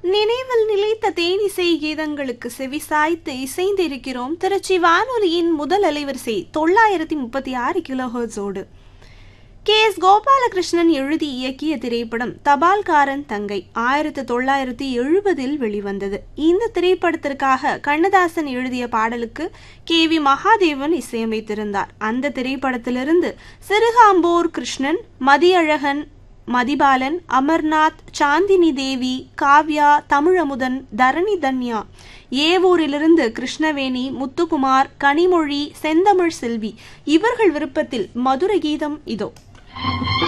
நினைவில் நிலைத்த தேனிசை கீதங்களுக்கு செவிசாய்த்து இசைந்திருக்கிறோம் திருச்சி வானொலியின் முதல் அலைவரிசை தொள்ளாயிரத்தி முப்பத்தி ஆறு கிலோஹர்ட்ஸோடு கே எஸ் கோபாலகிருஷ்ணன் எழுதி இயக்கிய திரைப்படம் தபால்காரன் தங்கை ஆயிரத்தி தொள்ளாயிரத்தி எழுபதில் வெளிவந்தது இந்த திரைப்படத்திற்காக கண்ணதாசன் எழுதிய பாடலுக்கு கே வி மகாதேவன் இசையமைத்திருந்தார் அந்த திரைப்படத்திலிருந்து சிறுகாம்போர் கிருஷ்ணன் மதியழகன் மதிபாலன் அமர்நாத் சாந்தினி தேவி காவ்யா தமிழமுதன் தரணி தன்யா ஏவூரிலிருந்து கிருஷ்ணவேணி முத்துக்குமார் கனிமொழி செந்தமிழ் செல்வி இவர்கள் விருப்பத்தில் மதுர கீதம் இதோ